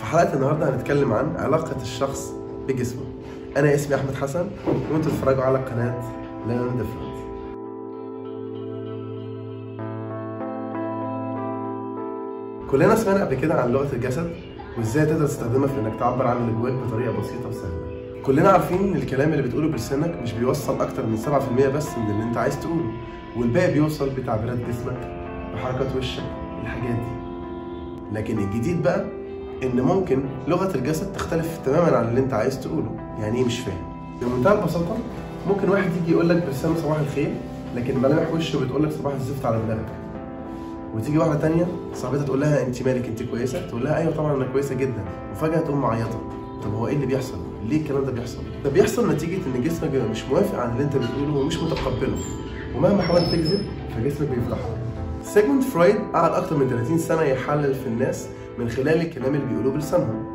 في حلقة النهاردة هنتكلم عن علاقة الشخص بجسمه أنا اسمي أحمد حسن وأنتوا بتتفرجوا على قناة ليرن ديفرنت كلنا سمعنا قبل كده عن لغة الجسد وازاي تقدر تستخدمها في انك تعبر عن اللي جواك بطريقة بسيطة وسهلة. كلنا عارفين ان الكلام اللي بتقوله بلسانك مش بيوصل اكتر من 7% بس من اللي انت عايز تقوله والباقي بيوصل بتعبيرات جسمك بحركات وشك الحاجات دي. لكن الجديد بقى ان ممكن لغه الجسد تختلف تماما عن اللي انت عايز تقوله يعني ايه مش فاهم بمنتهى البساطه ممكن واحد يجي يقول لك بلسانه صباح الخير لكن ملامح وشه بتقول لك صباح الزفت على دماغك وتيجي واحده تانية صاحبتها تقول لها انت مالك انت كويسه تقول لها ايوه طبعا انا كويسه جدا وفجاه تقوم معيطه طب هو ايه اللي بيحصل ليه الكلام ده بيحصل ده بيحصل نتيجه ان جسمك بيبقى مش موافق عن اللي انت بتقوله ومش متقبله ومهما حاولت تكذب فجسمك بيفضحك سيجموند فرويد قعد اكتر من 30 سنه يحلل في الناس من خلال الكلام اللي بيقولوه بلسانهم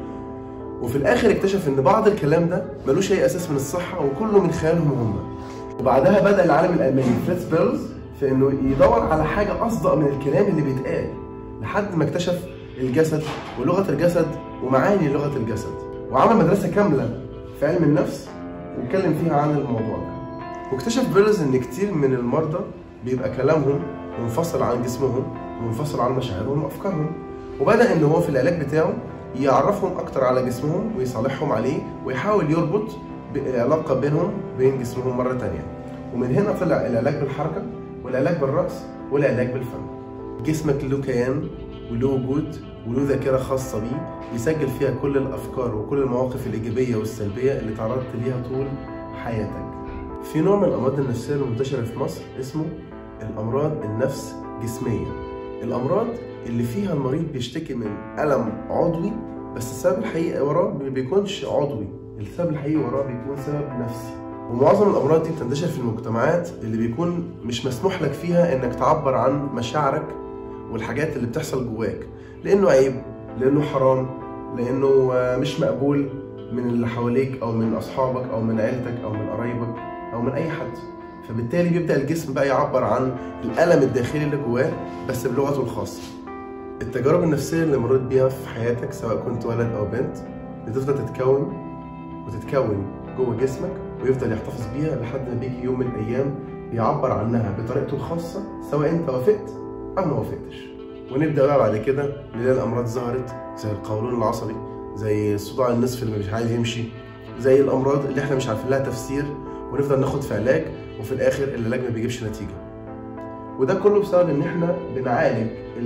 وفي الاخر اكتشف ان بعض الكلام ده ملوش اي اساس من الصحه وكله من خيالهم هم وبعدها بدا العالم الالماني فريتز بيرلز في انه يدور على حاجه اصدق من الكلام اللي بيتقال لحد ما اكتشف الجسد ولغه الجسد ومعاني لغه الجسد وعمل مدرسه كامله في علم النفس واتكلم فيها عن الموضوع ده واكتشف بيرلز ان كتير من المرضى بيبقى كلامهم منفصل عن جسمهم ومنفصل عن مشاعرهم وافكارهم وبدا ان هو في العلاج بتاعه يعرفهم اكتر على جسمهم ويصالحهم عليه ويحاول يربط علاقه بينهم وبين جسمهم مره تانية ومن هنا طلع العلاج بالحركه والعلاج بالرقص والعلاج بالفن جسمك له كيان وله وجود وله ذاكره خاصه بيه يسجل فيها كل الافكار وكل المواقف الايجابيه والسلبيه اللي تعرضت ليها طول حياتك في نوع من الامراض النفسيه المنتشره في مصر اسمه الامراض النفس جسميه الامراض اللي فيها المريض بيشتكي من الم عضوي بس السبب الحقيقي وراه ما بيكونش عضوي السبب الحقيقي وراه بيكون سبب نفسي ومعظم الامراض دي بتنتشر في المجتمعات اللي بيكون مش مسموح لك فيها انك تعبر عن مشاعرك والحاجات اللي بتحصل جواك لانه عيب لانه حرام لانه مش مقبول من اللي حواليك او من اصحابك او من عيلتك او من قرايبك او من اي حد فبالتالي بيبدا الجسم بقى يعبر عن الالم الداخلي اللي جواه بس بلغته الخاصه التجارب النفسيه اللي مريت بيها في حياتك سواء كنت ولد او بنت بتفضل تتكون وتتكون جوه جسمك ويفضل يحتفظ بيها لحد ما بيجي يوم من الايام بيعبر عنها بطريقته الخاصه سواء انت وافقت او ما وافقتش ونبدا بقى بعد كده نلاقي الامراض ظهرت زي القولون العصبي زي صداع النصف اللي مش عايز يمشي زي الامراض اللي احنا مش عارفين لها تفسير ونفضل ناخد في علاج وفي الاخر العلاج ما بيجيبش نتيجه وده كله بسبب ان احنا بنعالج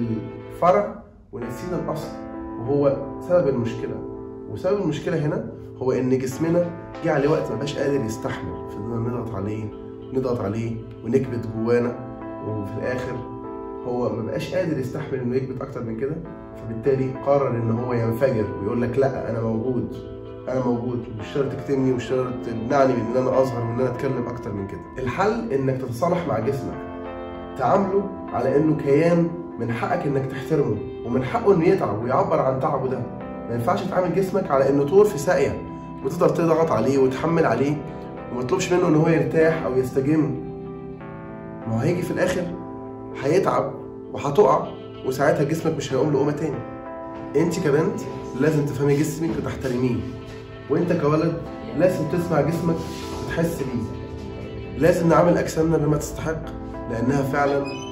الفرع ونسينا الاصل وهو سبب المشكله وسبب المشكله هنا هو ان جسمنا جه عليه وقت ما بقاش قادر يستحمل فضلنا نضغط عليه نضغط عليه ونكبت جوانا وفي الاخر هو ما بقاش قادر يستحمل انه يكبت اكتر من كده فبالتالي قرر ان هو ينفجر ويقول لك لا انا موجود انا موجود مش شرط تكتمني ومش شرط تمنعني من ان انا اظهر وان انا اتكلم اكتر من كده الحل انك تتصالح مع جسمك تعامله على انه كيان من حقك انك تحترمه ومن حقه انه يتعب ويعبر عن تعبه ده ما ينفعش تعامل جسمك على انه طور في ساقيه وتقدر تضغط عليه وتحمل عليه وما تطلبش منه ان هو يرتاح او يستجم ما هو هيجي في الاخر هيتعب وهتقع وساعتها جسمك مش هيقوم لقومه تاني انت كبنت لازم تفهمي جسمك وتحترميه وانت كولد لازم تسمع جسمك وتحس بيه لازم نعمل اجسامنا بما تستحق لانها فعلا